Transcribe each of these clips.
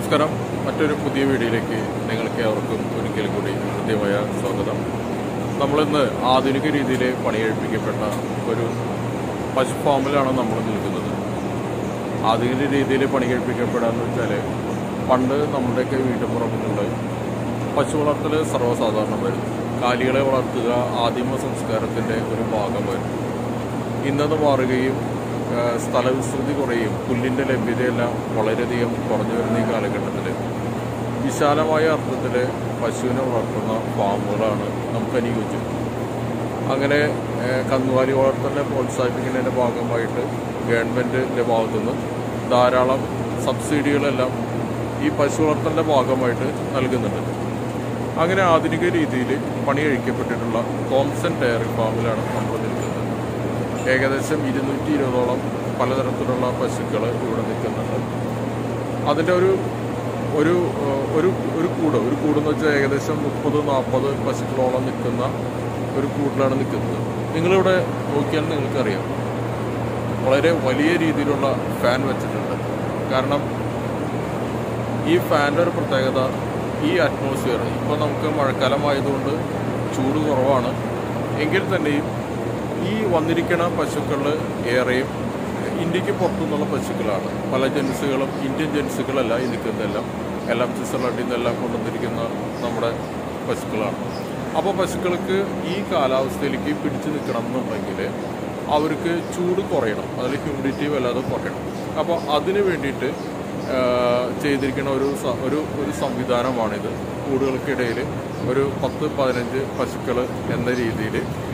നമസ്കാരം മറ്റൊരു പുതിയ വീഡിയോയിലേക്ക് നിങ്ങൾക്ക് ഏവർക്കും ഒരിക്കൽ കൂടി ഹൃദ്യമായ സ്വാഗതം നമ്മളിന്ന് ആധുനിക രീതിയിൽ പണിയെഴുപ്പിക്കപ്പെട്ട ഒരു പശു ഫാമിലാണ് നമ്മൾ നിൽക്കുന്നത് ആധുനിക രീതിയിൽ പണിയെഴുപ്പിക്കപ്പെടാന്ന് വെച്ചാൽ പണ്ട് നമ്മുടെയൊക്കെ വീട്ടുപുറങ്ങളിൽ പശു വളർത്തൽ സർവ്വസാധാരണമായിരുന്നു കാലികളെ വളർത്തുക ആദിമ സംസ്കാരത്തിൻ്റെ ഒരു ഭാഗമായിരുന്നു ഇന്നത് മാറുകയും ആ, സ്ഥലവിസ്തൃതി കുറയും പുല്ലിൻ്റെ ലഭ്യതയെല്ലാം വളരെയധികം കുറഞ്ഞു വരുന്ന ഈ കാലഘട്ടത്തിൽ വിശാലമായ അർത്ഥത്തിൽ പശുവിനെ വളർത്തുന്ന ഫാമുകളാണ് നമുക്ക് അനുയോജ്യം അങ്ങനെ ആ, കന്നുകാലി വളർത്തലിനെ പ്രോത്സാഹിപ്പിക്കുന്നതിൻ്റെ ഭാഗമായിട്ട് ഗവൺമെൻറ്റിൻ്റെ ഭാഗത്തുനിന്ന് ധാരാളം സബ്സിഡികളെല്ലാം ഈ പശു വളർത്തലിൻ്റെ ഭാഗമായിട്ട് നൽകുന്നുണ്ട് അങ്ങനെ ആധുനിക രീതിയിൽ പണിയഴിക്കപ്പെട്ടിട്ടുള്ള തോംസൺ ഡയറി ഫാമിലാണ് നമ്മൾ നിൽക്കുന്നത് ഏകദേശം ഇരുന്നൂറ്റി ഇരുപതോളം പലതരത്തിലുള്ള പശുക്കൾ ഇവിടെ നിൽക്കുന്നുണ്ട് അതിൻ്റെ ഒരു ഒരു ഏഹ്, ഒരു ഒരു കൂട് ഒരു കൂടെന്ന് വെച്ചാൽ ഏകദേശം മുപ്പത് നാൽപ്പത് പശുക്കളോളം നിൽക്കുന്ന ഒരു കൂട്ടിലാണ് നിൽക്കുന്നത് നിങ്ങളിവിടെ നോക്കിയാൽ നിങ്ങൾക്കറിയാം വളരെ വലിയ രീതിയിലുള്ള ഫാൻ വെച്ചിട്ടുണ്ട് കാരണം ഈ ഫാൻ്റെ ഒരു പ്രത്യേകത ഈ അറ്റ്മോസ്ഫിയർ ഇപ്പോൾ നമുക്ക് മഴക്കാലമായതുകൊണ്ട് ചൂട് കുറവാണ് എങ്കിൽ തന്നെയും ഈ വന്നിരിക്കുന്ന പശുക്കൾ ഏറെയും ഇന്ത്യക്ക് പുറത്തുനിന്നുള്ള പശുക്കളാണ് പല ജൻസുകളും ഇന്ത്യൻ ജൻസുകളല്ല ഈ നിൽക്കുന്നതെല്ലാം എല്ലാം സ്വിറ്റ്സർലൻഡിൽ നിന്നെല്ലാം കൊണ്ടുവന്നിരിക്കുന്ന നമ്മുടെ പശുക്കളാണ് അപ്പോൾ പശുക്കൾക്ക് ഈ കാലാവസ്ഥയിലേക്ക് പിടിച്ചു നിൽക്കണം എന്നുണ്ടെങ്കിൽ അവർക്ക് ചൂട് കുറയണം അതിൽ ഹ്യൂമിഡിറ്റി വല്ലാതെ കുറയണം അപ്പോൾ അതിന് വേണ്ടിയിട്ട് ആഹ് ചെയ്തിരിക്കുന്ന ഒരു സ- ഒരു ഒരു സംവിധാനമാണിത് കൂടുകൾക്കിടയിൽ ഒരു പത്ത് പതിനഞ്ച് പശുക്കൾ എന്ന രീതിയിൽ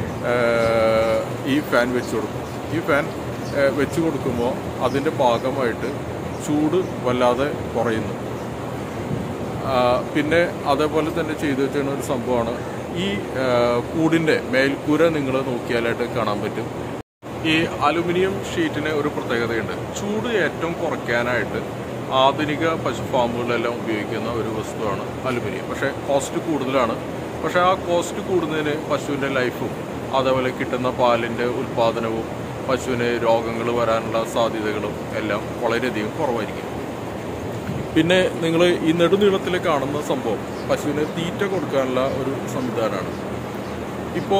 ഈ ഫാൻ വെച്ച് കൊടുക്കും ഈ ഫാൻ ആഹ് വെച്ച് കൊടുക്കുമ്പോൾ അതിൻ്റെ ഭാഗമായിട്ട് ചൂട് വല്ലാതെ കുറയുന്നു ആ, പിന്നെ അതേപോലെ തന്നെ ചെയ്തു വെച്ചിരുന്ന ഒരു സംഭവമാണ് ഈ ആ, കൂടിൻ്റെ മേൽക്കൂര നിങ്ങൾ നോക്കിയാലായിട്ട് കാണാൻ പറ്റും ഈ അലുമിനിയം ഷീറ്റിന് ഒരു പ്രത്യേകതയുണ്ട് ചൂട് ഏറ്റവും കുറയ്ക്കാനായിട്ട് ആധുനിക പശു ഫാമുകളിലെല്ലാം ഉപയോഗിക്കുന്ന ഒരു വസ്തുവാണ് അലുമിനിയം പക്ഷേ കോസ്റ്റ് കൂടുതലാണ് പക്ഷേ ആ കോസ്റ്റ് കൂടുന്നതിന് പശുവിൻ്റെ ലൈഫും അതേപോലെ കിട്ടുന്ന പാലിൻ്റെ ഉൽപ്പാദനവും പശുവിന് രോഗങ്ങൾ വരാനുള്ള സാധ്യതകളും എല്ലാം വളരെയധികം കുറവായിരിക്കും പിന്നെ നിങ്ങൾ ഈ നെടുനീളത്തിൽ കാണുന്ന സംഭവം പശുവിന് തീറ്റ കൊടുക്കാനുള്ള ഒരു സംവിധാനമാണ് ഇപ്പോൾ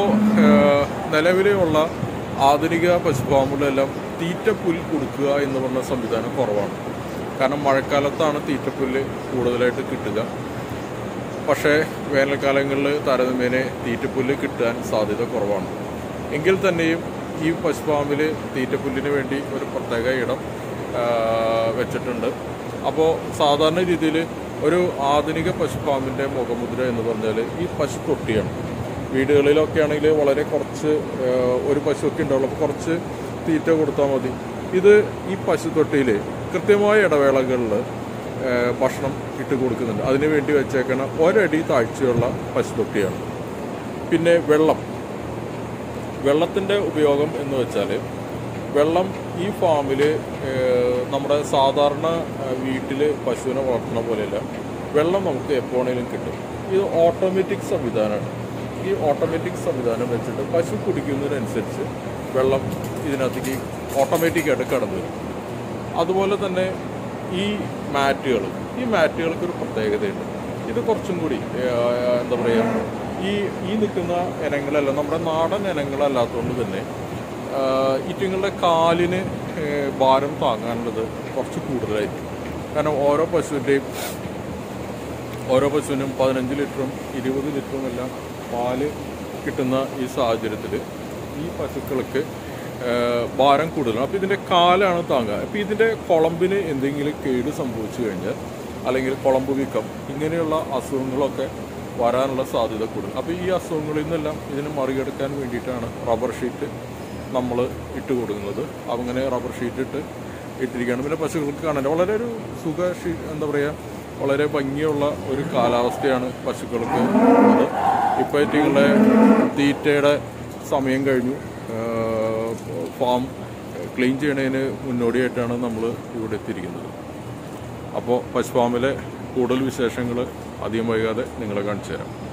നിലവിലുള്ള ആധുനിക പശുഫാമുകളെല്ലാം തീറ്റ പുൽ കൊടുക്കുക എന്ന് പറഞ്ഞ സംവിധാനം കുറവാണ് കാരണം മഴക്കാലത്താണ് തീറ്റപ്പുല്ല് കൂടുതലായിട്ട് കിട്ടുക പക്ഷേ വേനൽക്കാലങ്ങളിൽ താരതമ്യേന തീറ്റപ്പുല്ല് കിട്ടാൻ സാധ്യത കുറവാണ് എങ്കിൽ തന്നെയും ഈ പശുഫാമിൽ തീറ്റപ്പുല്ലിന് വേണ്ടി ഒരു പ്രത്യേക ഇടം ആ, വെച്ചിട്ടുണ്ട് അപ്പോൾ സാധാരണ രീതിയിൽ ഒരു ആധുനിക പശുഫാമിൻ്റെ മുഖമുദ്ര എന്ന് പറഞ്ഞാൽ ഈ പശു തൊട്ടിയാണ് വീടുകളിലൊക്കെ ആണെങ്കിൽ വളരെ കുറച്ച് ആ, ഒരു പശുവൊക്കെ ഉണ്ടാവുള്ളൂ അപ്പോൾ കുറച്ച് തീറ്റ കൊടുത്താൽ മതി ഇത് ഈ പശു തൊട്ടിയിൽ കൃത്യമായ ഇടവേളകളിൽ ഏഹ് ഭക്ഷണം ഇട്ട് കൊടുക്കുന്നുണ്ട് അതിന് വേണ്ടി വെച്ചേക്കണ ഒരടി താഴ്ചയുള്ള പശുതൊട്ടിയാണ് പിന്നെ വെള്ളം വെള്ളത്തിൻ്റെ ഉപയോഗം എന്ന് വെച്ചാൽ വെള്ളം ഈ ഫാമിൽ നമ്മുടെ സാധാരണ വീട്ടിൽ പശുവിനെ വളർത്തുന്ന പോലെയല്ല വെള്ളം നമുക്ക് എപ്പോഴേലും കിട്ടും ഇത് ഓട്ടോമാറ്റിക് സംവിധാനമാണ് ഈ ഓട്ടോമാറ്റിക് സംവിധാനം വെച്ചിട്ട് പശു കുടിക്കുന്നതിനനുസരിച്ച് വെള്ളം ഇതിനകത്തേക്ക് ഓട്ടോമാറ്റിക്കായിട്ട് കടന്നു വരും അതുപോലെ തന്നെ ഈ മാറ്റുകൾ ഈ മാറ്റുകൾക്ക് ഒരു പ്രത്യേകതയുണ്ട് ഇത് കുറച്ചും കൂടി ഏഹ്, എന്താ പറയുക ഈ ഈ നിൽക്കുന്ന ഇനങ്ങളല്ല നമ്മുടെ നാടൻ ഇനങ്ങളല്ലാത്തതുകൊണ്ട് തന്നെ ആഹ്, ഇറ്റുങ്ങളുടെ കാലിന് ഏഹ്, ഭാരം താങ്ങാനുള്ളത് കുറച്ച് കൂടുതലായിരിക്കും കാരണം ഓരോ പശുവിൻ്റെയും ഓരോ പശുവിനും പതിനഞ്ച് ലിറ്ററും ഇരുപത് ലിറ്ററും എല്ലാം പാല് കിട്ടുന്ന ഈ സാഹചര്യത്തിൽ ഈ പശുക്കൾക്ക് ഏഹ്, ഭാരം കൂടുതലാണ് അപ്പോൾ ഇതിൻ്റെ കാലാണ് താങ്ങുക അപ്പോൾ ഇതിൻ്റെ കുളമ്പിന് എന്തെങ്കിലും കേട് സംഭവിച്ചു കഴിഞ്ഞാൽ അല്ലെങ്കിൽ കുളമ്പ് വീക്കം ഇങ്ങനെയുള്ള അസുഖങ്ങളൊക്കെ വരാനുള്ള സാധ്യത കൂടുതൽ അപ്പോൾ ഈ അസുഖങ്ങളിൽ നിന്നെല്ലാം ഇതിനെ മറികടക്കാൻ വേണ്ടിയിട്ടാണ് റബ്ബർ ഷീറ്റ് നമ്മൾ ഇട്ട് കൊടുക്കുന്നത് അങ്ങനെ റബ്ബർ ഷീറ്റ് ഇട്ട് ഇട്ടിരിക്കുകയാണ് പിന്നെ പശുക്കൾക്ക് കാണാൻ വളരെ ഒരു സുഖ ഷീ എന്താ പറയുക വളരെ ഭംഗിയുള്ള ഒരു കാലാവസ്ഥയാണ് പശുക്കൾക്ക് ഉള്ളത് ഇപ്പോൾ ഇറ്റിങ്ങളുടെ തീറ്റയുടെ സമയം കഴിഞ്ഞു ഏഹ് ഫാം ക്ലീൻ ചെയ്യണതിന് മുന്നോടിയായിട്ടാണ് നമ്മൾ ഇവിടെ എത്തിയിരിക്കുന്നത് അപ്പോൾ പശു ഫാമിലെ കൂടുതൽ വിശേഷങ്ങൾ അധികം വൈകാതെ നിങ്ങളെ കാണിച്ചു തരാം